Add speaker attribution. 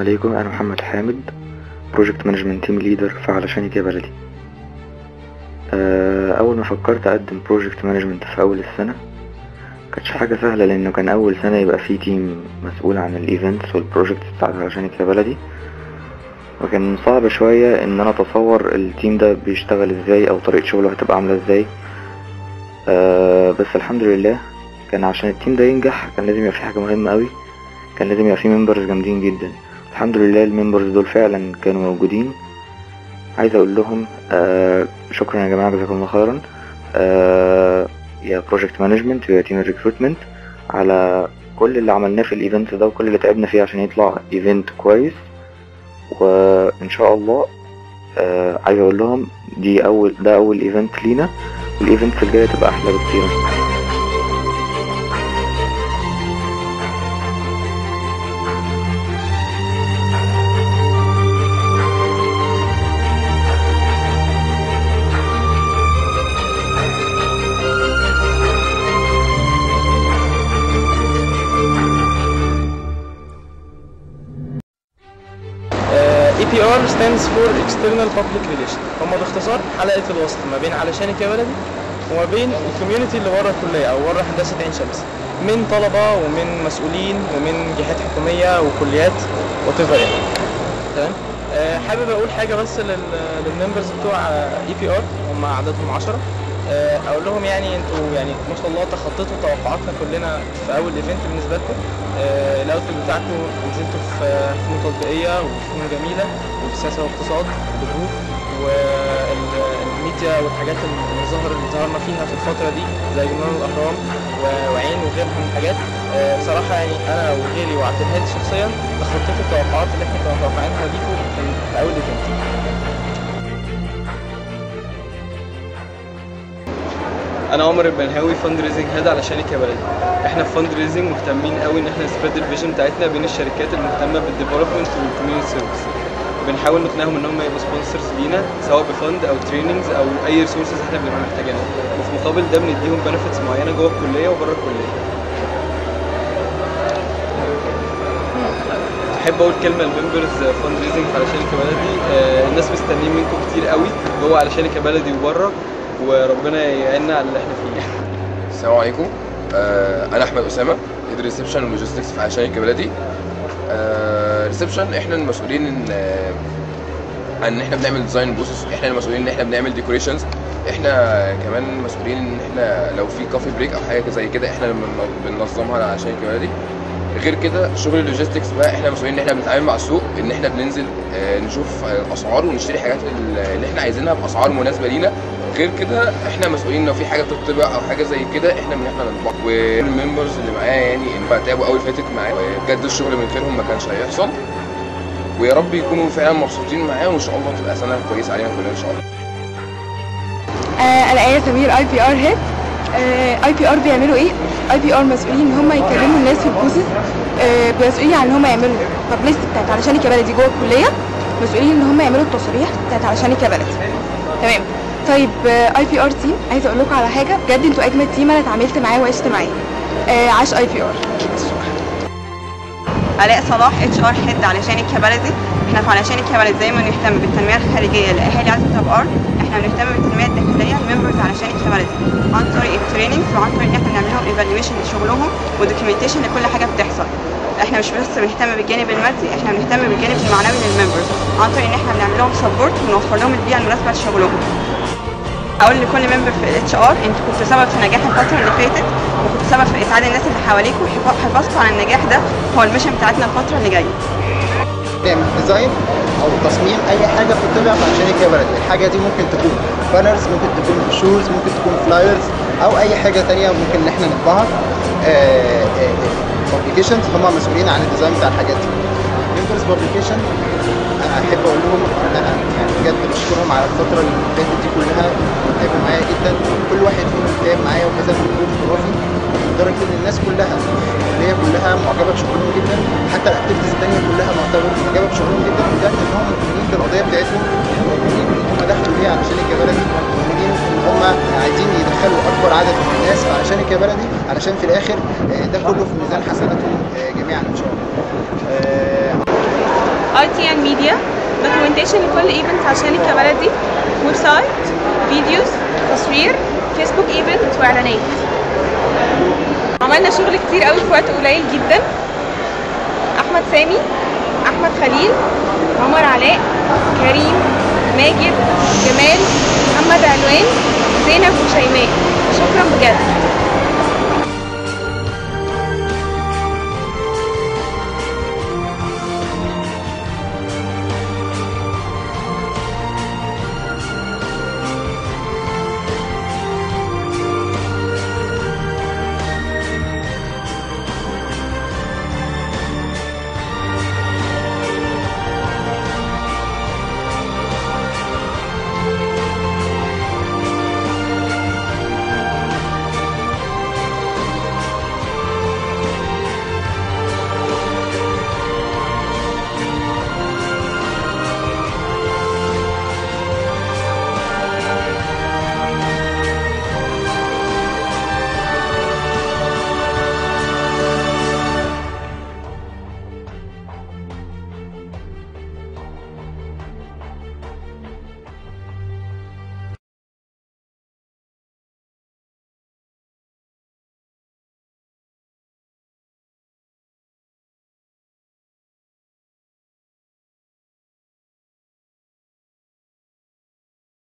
Speaker 1: عليكم انا محمد حامد بروجكت مانجمنت تيم ليدر في علشانك يا بلدي آه، اول ما فكرت اقدم بروجكت مانجمنت في اول السنه كانتش حاجه سهله لانه كان اول سنه يبقى فيه تيم مسؤول عن الايفنتس والبروجكتس بتاعت علشانك يا بلدي وكان صعب شويه ان انا اتصور التيم ده بيشتغل ازاي او طريقه شغله هتبقى عامله ازاي آه، بس الحمد لله كان عشان التيم ده ينجح كان لازم يبقى فيه حاجه مهمه قوي كان لازم يبقى فيه ممبرز جامدين جدا الحمد لله الممبرز دول فعلا كانوا موجودين عايز اقول لهم آه شكرا يا جماعه جزاكم الله خيرا آه يا بروجكت مانجمنت ويا تيم الريكروتمنت على كل اللي عملناه في الايفنت ده وكل اللي تعبنا فيه عشان يطلع ايفنت كويس وان شاء الله آه عايز اقول لهم دي اول ده اول ايفنت لينا والايفنتس الجايه تبقى احلى بكتير
Speaker 2: اي بي ار stands for external public relation هم باختصار حلقه الوسط ما بين علشانك يا بلدي وما بين الكوميونتي اللي بره الكليه او بره هندسه عين شمس من طلبه ومن مسؤولين ومن جهات حكوميه وكليات وات يعني تمام آه، حابب اقول حاجه بس لل- للممبرز بتوع اي بي ار هم عددهم 10 آه، اقول لهم يعني انتوا يعني ما شاء الله تخطيتوا توقعاتنا كلنا في اول ايفنت بالنسبه لكم آه، الاوتفيت بتاعكم نزلتوا في فنون تطبيقيه وفنون جميله وفي سياسه واقتصاد وجروب والميديا والحاجات اللي ظهر اللي ظهرنا فيها في الفتره دي زي جنون الاهرام و- وعين وغيرها من الحاجات آه، بصراحه يعني انا وغيري وعبد الهادي شخصيا تخطيتوا التوقعات اللي احنا كنا متوقعينها ليكم في في اول ايفنت
Speaker 3: انا عمر البنهاوي فند ريزنج هيد علشانك يا بلدي احنا في فند ريزنج مهتمين قوي ان احنا نسبريد الفيجن بتاعتنا بين الشركات المهتمه بالديفلوبمنت والكوميونتي سيرفيس وبنحاول نقنعهم ان هم يبقوا سبونسرز لينا سواء بفند او تريننجز او اي ريسورسز احنا بنبقى محتاجينها وفي مقابل ده بنديهم بنفيتس معينه جوه الكليه وبره الكليه احب اقول كلمه للممبرز فند ريزنج علشانك يا بلدي آه، الناس مستنيين منكم كتير قوي جوه علشانك يا بلدي وبره وربنا يعيننا على اللي احنا فيه
Speaker 4: السلام عليكم آه انا احمد اسامه هيد ريسبشن ولوجيستكس في عشان بلدي آه ريسبشن احنا المسؤولين ان آه عن ان احنا بنعمل ديزاين بروسيس احنا المسؤولين ان احنا بنعمل ديكوريشنز احنا كمان مسؤولين ان احنا لو في كافي بريك او حاجه زي كده احنا اللي بن- بننظمها عشان بلدي غير كده شغل اللوجيستكس بقى احنا مسؤولين ان احنا بنتعامل مع السوق ان احنا بننزل آه، نشوف آه، الاسعار ونشتري حاجات اللي احنا عايزينها باسعار مناسبه لينا غير كده احنا مسؤولين لو في حاجه بتطبع او حاجه زي كده احنا من احنا نطبع والممبرز اللي معايا يعني ان بقى تعبوا قوي فاتت معايا بجد الشغل من غيرهم ما كانش هيحصل ويا رب يكونوا فعلا مبسوطين معايا وان شاء الله تبقى سنه كويسه علينا كلنا ان شاء الله
Speaker 5: آه، انا ايه سمير اي بي ار هيد اي بي ار بيعملوا ايه اي بي ار مسؤولين ان هم يكلموا الناس في البوزز مسؤولين عن ان هم يعملوا بابليست بتاعت علشانك يا بلدي جوه الكليه مسؤولين ان هم يعملوا التصاريح بتاعت علشانك يا بلدي تمام طيب اي بي ار تيم عايزه اقول لكم على حاجه بجد انتوا اجمل تيم انا اتعاملت معاه وعشت معاه آه، عاش اي بي ار
Speaker 6: علاء صلاح اتش ار هيد علشانك يا بلدي احنا في علشانك يا بلدي دايما بنهتم بالتنميه الخارجيه لاهالي عزبة ابقار احنا بنهتم بالتنميه الداخليه لممبرز علشانك يا بلدي عن طريق التريننج وعن طريق ان احنا نعمل لهم ايفالويشن لشغلهم ودوكيومنتيشن لكل حاجه بتحصل احنا مش بس بنهتم بالجانب المادي احنا بنهتم بالجانب المعنوي للممبرز عن طريق ان احنا بنعمل لهم سبورت ونوفر لهم البيئه المناسبه لشغلهم اقول لكل ممبر في الاتش ار انت كنت سبب في نجاح الفتره اللي فاتت وكنت سبب في اسعاد الناس اللي حواليك وحفاظكم على النجاح ده هو الميشن بتاعتنا الفتره اللي جايه
Speaker 7: نعمل ديزاين او تصميم اي حاجه بتطبع في عشان يا بلد الحاجه دي ممكن تكون بانرز ممكن تكون شوز ممكن تكون فلايرز او اي حاجه تانية ممكن ان احنا نطبعها بابليكيشنز هم مسؤولين عن الديزاين بتاع الحاجات دي ممبرز بابليكيشن انا احب اقول لهم ان انا يعني بجد بشكرهم على الفتره اللي فاتت دي كلها تعبوا معايا جدا كل واحد فيهم تعب معايا وبذل مجهود خرافي لدرجه ان الناس كلها اللي هي كلها معجبه بشغلهم جدا حتى الاكتيفيتيز الثانيه كلها معتبره معجبه بشغلهم جدا لدرجه ان هم مؤمنين بالقضيه بتاعتهم مؤمنين ان هم دخلوا ليها علشان الجبلة دي مؤمنين ان هم عايزين يدخلوا اكبر عدد من الناس علشان الجبلة دي علشان في الاخر آه، ده كله في ميزان حسناتهم آه، جميعا ان شاء الله آه،
Speaker 8: اي تي اند ميديا دوكيومنتيشن لكل ايفنت عشان الكبلدي ويب سايت فيديوز تصوير فيسبوك ايفنت واعلانات عملنا شغل كتير قوي في وقت قليل جدا احمد سامي احمد خليل عمر علاء كريم ماجد جمال محمد علوان زينب وشيماء شكرا بجد